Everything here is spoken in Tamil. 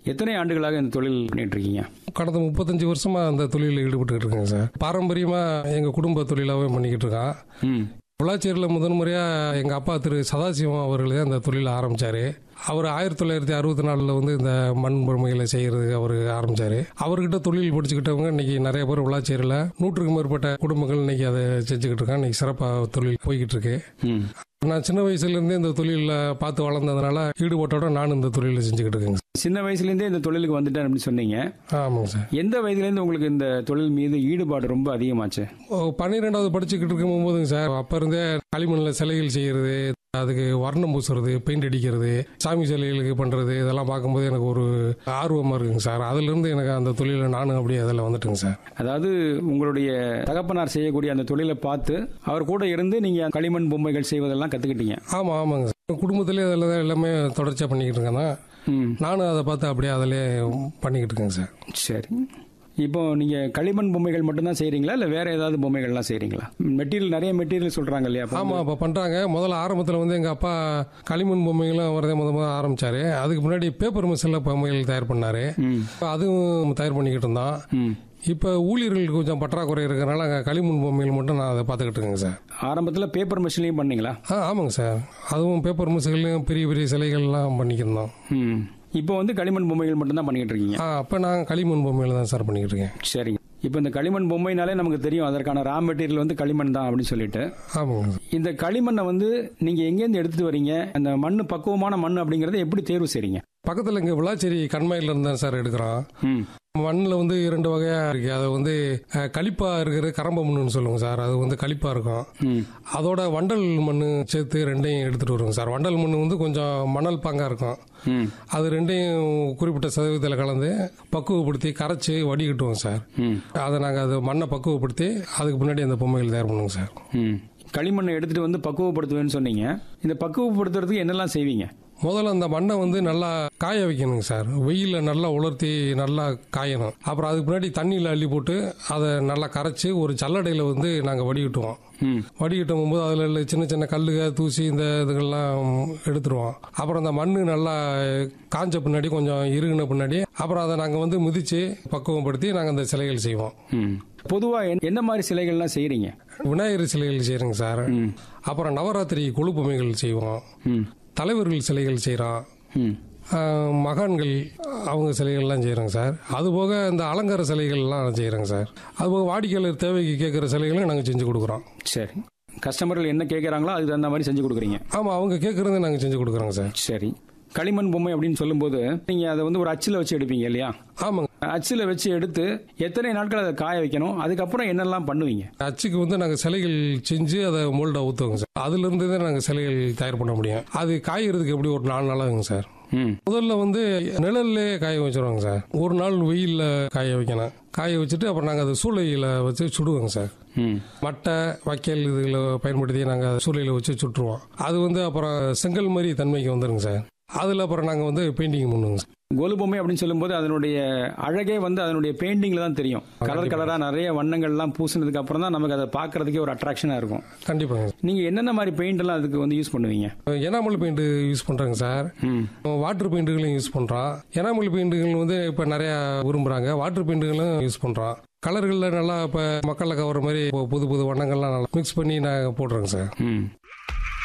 எத்தனை ஆண்டுகளாக இந்த தொழில் பண்ணிட்டு இருக்கீங்க கடந்த முப்பத்தஞ்சு வருஷமா அந்த தொழிலில் ஈடுபட்டுக்கிட்டு இருக்கேங்க சார் பாரம்பரியமா எங்க குடும்ப தொழிலாவே பண்ணிக்கிட்டு இருக்கோம் ம் விளாச்சேரியில் முதன்முறையா எங்க அப்பா திரு சதாசிவம் அவர்கள் தான் இந்த தொழிலை ஆரம்பிச்சாரு அவர் ஆயிரத்தி தொள்ளாயிரத்தி அறுபத்தி நாலில் வந்து இந்த மண் பொம்மைகளை செய்யறது அவர் ஆரம்பிச்சாரு அவர்கிட்ட தொழில் படிச்சுக்கிட்டவங்க இன்னைக்கு நிறைய பேர் விளாச்சேரியில் நூற்றுக்கும் மேற்பட்ட குடும்பங்கள் இன்னைக்கு அதை செஞ்சுக்கிட்டு இருக்காங்க இன்னைக்கு சிறப்பாக தொழில் போய்கிட்டு இருக்கு ம் நான் சின்ன வயசுலேருந்தே இந்த தொழிலில் பார்த்து வளர்ந்ததுனால ஈடுபாட்டோட நானும் இந்த தொழிலை செஞ்சுக்கிட்டு இருக்கேங்க சின்ன வயசுலேருந்தே இந்த தொழிலுக்கு வந்துட்டேன் அப்படின்னு சொன்னீங்க ஆமாங்க சார் எந்த வயதுலேருந்து உங்களுக்கு இந்த தொழில் மீது ஈடுபாடு ரொம்ப அதிகமாச்சு ஓ, பன்னிரெண்டாவது படிச்சுக்கிட்டு இருக்கும் போதுங்க சார் அப்ப இருந்தே களிமண்ணில் சிலைகள் செய்யறது அதுக்கு வர்ணம் பூசுறது பெயிண்ட் அடிக்கிறது சாமி சிலைகளுக்கு பண்றது இதெல்லாம் பார்க்கும்போது எனக்கு ஒரு ஆர்வமா இருக்குங்க சார் அதுல இருந்து எனக்கு அந்த தொழில நானும் அப்படியே அதில் வந்துட்டுங்க சார் அதாவது உங்களுடைய தகப்பனார் செய்யக்கூடிய அந்த தொழிலை பார்த்து அவர் கூட இருந்து நீங்க களிமண் பொம்மைகள் செய்வதெல்லாம் கத்துக்கிட்டீங்க ஆமா ஆமாங்க சார் குடும்பத்திலே அதில் தான் எல்லாமே தொடர்ச்சியாக பண்ணிக்கிட்டு இருக்கேன் ம் நானும் அதை பார்த்து அப்படியே அதிலே பண்ணிக்கிட்டு இருக்கேங்க சார் சரி இப்போ நீங்க களிமண் பொம்மைகள் மட்டும்தான் செய்றீங்களா இல்ல வேற ஏதாவது பொம்மைகள்லாம் செய்றீங்களா மெட்டீரியல் நிறைய மெட்டீரியல் சொல்றாங்க இல்லையா அப்ப ஆமா இப்போ பண்றாங்க முதல்ல ஆரம்பத்தில் வந்து எங்க அப்பா களிமண் பொம்மைகளும் வரதே முத முத ஆரம்பிச்சாரு அதுக்கு முன்னாடி பேப்பர் மிஷினில் பொம்மைகள் தயார் பண்ணாரு ம் அதுவும் தயார் பண்ணிக்கிட்டு இருந்தோம் ம் இப்போ ஊழியர்களுக்கு கொஞ்சம் பற்றாக்குறை இருக்கிறனால அங்கே களிமண் பொம்மைகள் மட்டும் நான் அதை பார்த்துக்கிட்டு இருக்கேங்க சார் ஆரம்பத்துல பேப்பர் மிஷின்லயும் பண்ணீங்களா ஆ ஆமாங்க சார் அதுவும் பேப்பர் மிஸ்கள்லையும் பெரிய பெரிய சிலைகள்லாம் பண்ணிக்கிருந்தோம் ம் இப்போ வந்து களிமண் பொம்மைகள் மட்டும்தான் பண்ணிக்கிட்டு இருக்கீங்க ஆ அப்போ நான் களிமண் பொம்மையில் தான் சார் பண்ணிக்கிட்டு இருக்கேன் சரிங்க இப்போ இந்த களிமண் பொம்மைனாலே நமக்கு தெரியும் அதற்கான ரா மெட்டீரியல் வந்து களிமண் தான் அப்படின்னு சொல்லிட்டு ஆமாங்க சார் இந்த களிமண்ணை வந்து நீங்க எங்கேருந்து எடுத்துட்டு வரீங்க அந்த மண்ணு பக்குவமான மண் அப்படிங்கறத எப்படி தேர்வு செய்றீங்க பக்கத்தில் இங்கே விளாச்சேரி கண்மாயில் இருந்து தான் சார் எடுக்கிறோம் ம் மண்ணில் வந்து இரண்டு வகையாக இருக்கு அது வந்து அஹ், களிப்பா இருக்கிற கரம்ப மண்ணுன்னு சொல்லுவோங்க சார் அது வந்து களிப்பா இருக்கும் ம் அதோட வண்டல் மண் சேர்த்து ரெண்டையும் எடுத்துட்டு வருவோங்க சார் வண்டல் மண் வந்து கொஞ்சம் மணல் பாங்கா இருக்கும் ம் அது ரெண்டையும் குறிப்பிட்ட சதவீதத்தில் கலந்து பக்குவப்படுத்தி கரைச்சி வடிகட்டுவோம் சார் ம் அதை நாங்கள் அது மண்ணை பக்குவப்படுத்தி அதுக்கு முன்னாடி அந்த பொம்மைகள் தயார் பண்ணுவோங்க சார் ம் களிமண்ணை எடுத்துட்டு வந்து பக்குவப்படுத்துவேன்னு சொன்னீங்க இந்த பக்குவப்படுத்துறதுக்கு என்னெல்லாம் செய்வீங்க முதல்ல அந்த மண்ணை வந்து நல்லா காய வைக்கணுங்க சார் வெயிலில் நல்லா உலர்த்தி நல்லா காயணும் அப்புறம் அதுக்கு முன்னாடி தண்ணியில் அள்ளி போட்டு அதை நல்லா கரைச்சி ஒரு சல்லடையில் வந்து நாங்கள் வடிகட்டுவோம் ம் வடிகட்டும் போது அதில் உள்ள சின்ன சின்ன கல்லுக தூசி இந்த இதுகள்லாம் எடுத்துருவோம் அப்புறம் அந்த மண் நல்லா காஞ்ச பின்னாடி கொஞ்சம் இறுகின பின்னாடி அப்புறம் அதை நாங்கள் வந்து மிதித்து பக்குவப்படுத்தி நாங்கள் அந்த சிலைகள் செய்வோம் ம் பொதுவா என்ன- என்ன மாதிரி சிலைகள்லாம் செய்றீங்க விநாயகர் சிலைகள் செய்கிறோங்க சார் ம் அப்புறம் நவராத்திரி கொழு பொம்மைகள் செய்வோம் ம் தலைவர்கள் சிலைகள் செய்கிறோம் ம் மகான்கள் அவங்க சிலைகள்லாம் செய்கிறோங்க சார் அதுபோக இந்த அலங்கார சிலைகள்லாம் செய்கிறோங்க சார் அதுபோக வாடிக்கையாளர் தேவைக்கு கேட்குற சிலைகளும் நாங்கள் செஞ்சு கொடுக்குறோம் சரி கஸ்டமர்கள் என்ன கேட்குறாங்களோ அதுக்கு தகுந்த மாதிரி செஞ்சு கொடுக்குறீங்க ஆமாம் அவங்க கேட்குறத நாங்கள் செஞ்சு கொடுக்குறோங்க சார் சரி களிமண் பொம்மை அப்படின்னு சொல்லும்போது நீங்க அதை வந்து ஒரு அச்சில் வச்சு எடுப்பீங்க இல்லையா ஆமாங்க அச்சில் வச்சு எடுத்து எத்தனை நாட்கள் அதை காய வைக்கணும் அதுக்கப்புறம் என்னெல்லாம் பண்ணுவீங்க அச்சுக்கு வந்து நாங்கள் சிலைகள் செஞ்சு அதை மோல்டாக ஊற்றுவோங்க சார் அதுலேருந்து தான் நாங்கள் சிலைகள் தயார் பண்ண முடியும் அது காய்கிறதுக்கு எப்படி ஒரு நாலு நாளாகுங்க சார் ம் முதல்ல வந்து நிழல்லே காய வச்சிருவாங்க சார் ஒரு நாள் வெயிலில் காய வைக்கணும் காய வச்சுட்டு அப்புறம் நாங்கள் அதை சூளையில் வச்சு சுடுவோங்க சார் ம் மட்டை வைக்கல் இதுகளை பயன்படுத்தி நாங்கள் சூளையில் வச்சு சுட்டுருவோம் அது வந்து அப்புறம் செங்கல் மாதிரி தன்மைக்கு வந்துருங்க சார் அதில் அப்புறம் நாங்கள் வந்து பெயிண்டிங் பண்ணுவோங்க சார் கோலு பொம்மை அப்படின்னு சொல்லும்போது அதனுடைய அழகே வந்து அதனுடைய பெயிண்டிங்ல தான் தெரியும் கலர் கலரா நிறைய வண்ணங்கள்லாம் பூசினதுக்கு அப்புறம் தான் நமக்கு அதை பார்க்கறதுக்கே ஒரு அட்ராக்ஷனா இருக்கும் கண்டிப்பாங்க நீங்க என்னென்ன மாதிரி பெயிண்ட் எல்லாம் அதுக்கு வந்து யூஸ் பண்ணுவீங்க எனாமல் பெயிண்ட் யூஸ் பண்ணுறேங்க சார் ம் வாட்டர் பெயிண்ட்டுகளையும் யூஸ் பண்ணுறோம் எனாமல் பெயிண்ட்டுகள் வந்து இப்போ நிறையா விரும்புகிறாங்க வாட்டர் பெயிண்ட்டுகளும் யூஸ் பண்ணுறோம் கலர்களில் நல்லா இப்போ மக்களை கவர மாதிரி இப்போ புது புது வண்ணங்கள்லாம் நல்லா மிக்ஸ் பண்ணி நாங்கள் போடுறோங்க சார் ம்